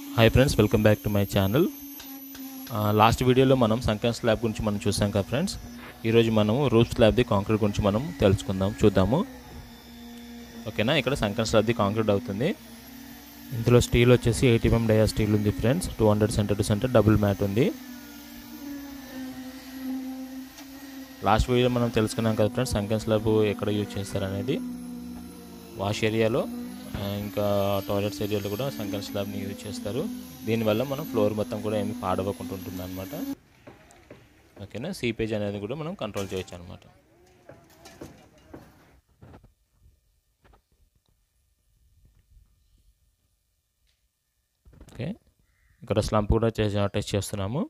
hi friends welcome back to my channel last వీడియోలో మనం Sankranti slab గురించి మనం చూసాం కదా ఫ్రెండ్స్ ఈరోజు మనము రూఫ్ స్లాబ్ది కాంక్రీట్ గురించి మనం తెలుసుకుందాం చూద్దాము ఓకేనా ఇక్కడ సంక్రాంతి స్లాబ్ది కాంక్రీట్ అవుతుంది ఇందులో స్టీల్ వచ్చేసి ఎయిటీఎం డయా స్టీల్ ఉంది friends two hundred centre to centre double mat ఉంది లాస్ట్ వీడియోలో మనం తెలుసుకున్నాం కదా ఫ్రెండ్స్ సంక్రాంతి స్లాబ్ ఎక్కడ యూజ్ చేస్తారనేది వాష్ ఏరియాలో ఆ, ఇంకా టాయిలెట్స్ ఏరియాలో కూడా సంకల్ స్లాబ్ని యూజ్ చేస్తారు దీనివల్ల మనం ఫ్లోర్ మొత్తం కూడా ఏమి పాడవకుండా ఉంటుంది అనమాట ఓకేనా సీపేజ్ అనేది కూడా మనం కంట్రోల్ చేయొచ్చు అనమాట ఓకే ఇక్కడ స్లంప్ కూడా చేసి టెస్ట్ చేస్తున్నాము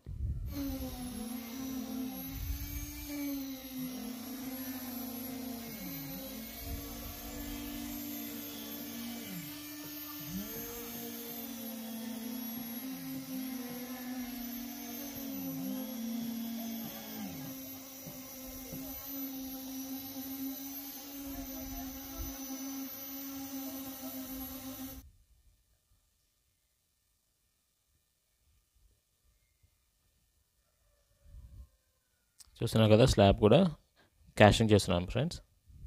చూస్తున్నారు కదా స్లాబ్ కూడా క్యాషింగ్ చేస్తున్నాం ఫ్రెండ్స్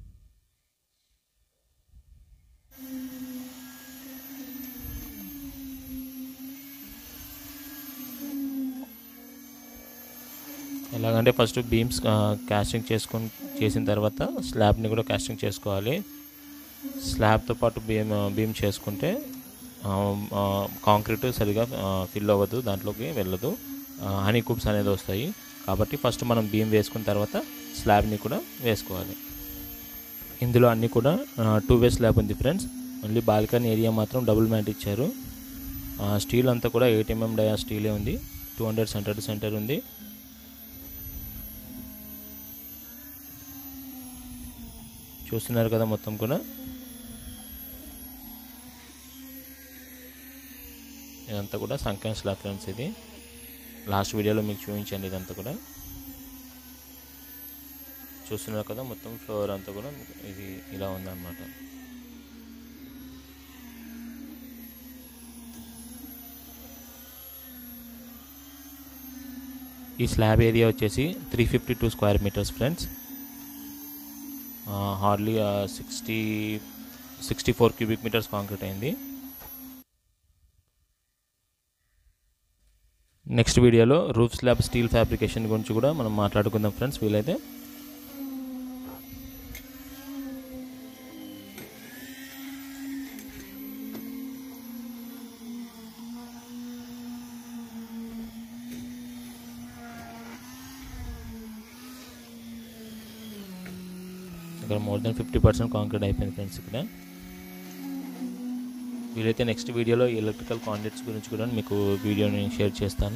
ఎలాగంటే ఫస్ట్ బీమ్స్ క్యాస్టింగ్ చేసుకొని చేసిన తర్వాత స్లాబ్ని కూడా క్యాస్టింగ్ చేసుకోవాలి స్లాబ్తో పాటు బీమ్ బీమ్ చేసుకుంటే కాంక్రీట్ సరిగా ఫిల్ అవ్వదు దాంట్లోకి వెళ్ళదు హనీ కుప్స్ అనేది వస్తాయి కాబట్టి ఫస్ట్ మనం బీమ్ వేసుకున్న తర్వాత స్లాబ్ని కూడా వేసుకోవాలి ఇందులో అన్నీ కూడా టూ వే స్లాబ్ ఉంది ఫ్రెండ్స్ ఓన్లీ బాల్కనీ ఏరియా మాత్రం డబుల్ మ్యాట్ ఇచ్చారు స్టీల్ అంతా కూడా ఎయిట్ ఎంఎం డయా స్టీలే ఉంది two hundred centre to centre ఉంది చూస్తున్నారు కదా మొత్తం కూడా ఇదంతా కూడా సంక్రాంతి స్లాబ్ ఫ్రెండ్స్ ఇది లాస్ట్ వీడియోలో మీకు చూపించండి ఇదంతా కూడా చూస్తున్నారు కదా మొత్తం ఫ్లోర్ అంతా కూడా ఇది ఇలా ఉందన్నమాట ఈ స్లాబ్ ఏరియా వచ్చేసి three fifty two square metres friends hardly sixty sixty four cubic metres concrete అయింది నెక్స్ట్ వీడియోలో రూఫ్ స్లాబ్ స్టీల్ ఫ్యాబ్రికేషన్ గురించి కూడా మనం మాట్లాడుకుందాం ఫ్రెండ్స్ వీలైతే ఇక్కడ more than fifty percent concrete అయిపోయింది ఫ్రెండ్స్ ఇక్కడ వీలైతే నెక్స్ట్ వీడియోలో ఎలక్ట్రికల్ కాండిట్స్ గురించి కూడా మీకు వీడియోని షేర్ చేస్తాను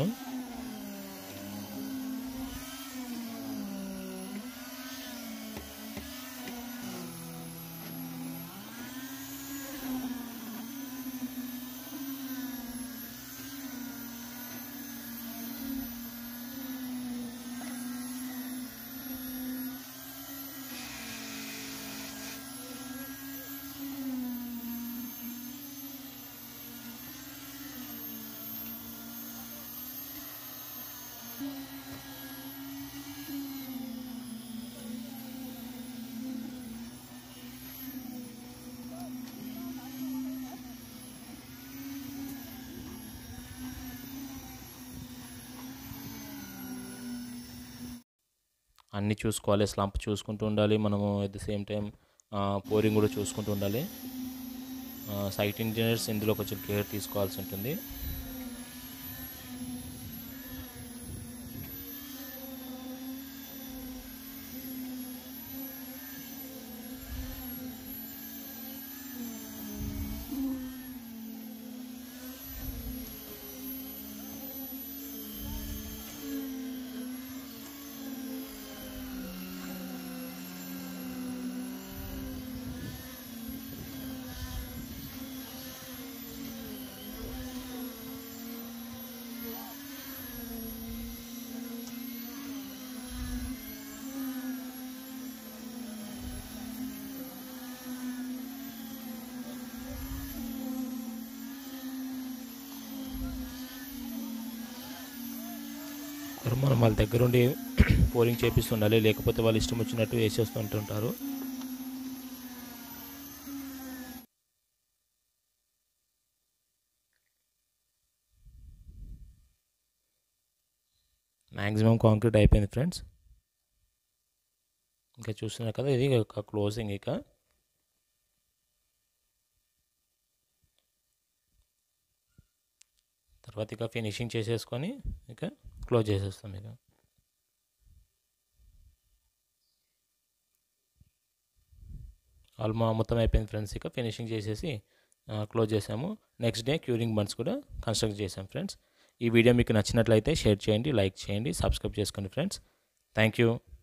అన్నీ చూసుకోవాలి స్లంప్ చూసుకుంటూ ఉండాలి మనము at the same time pouring కూడా చూసుకుంటూ ఉండాలి సైట్ ఇంజనీర్స్ ఇందులో కొంచెం కేర్ తీసుకోవాల్సి ఉంటుంది ఇక్కడ మనం వాళ్ళ దగ్గర ఉండి పోలింగ్ చేపిస్తుండాలి లేకపోతే వాళ్ళు ఇష్టం వచ్చినట్టు వేసేస్తుంటుంటారు మ్యాక్సిమం కాంక్రీట్ అయిపోయింది ఫ్రెండ్స్ ఇంకా చూస్తున్నారు కదా ఇది ఒక క్లోజింగ్ ఇక తర్వాత ఇక ఫినిషింగ్ చేసేసుకొని ఇక క్లోజ్ చేసేస్తాం ఇక ఆల్మో మొత్తం అయిపోయింది ఫ్రెండ్స్ ఇక ఫినిషింగ్ చేసేసి క్లోజ్ చేసాము నెక్స్ట్ డే క్యూరింగ్ బండ్స్ కూడా కన్స్ట్రక్ట్ చేసాం ఫ్రెండ్స్ ఈ వీడియో మీకు నచ్చినట్లయితే షేర్ చేయండి లైక్ చేయండి సబ్స్క్రైబ్ చేసుకోండి ఫ్రెండ్స్ థ్యాంక్ యూ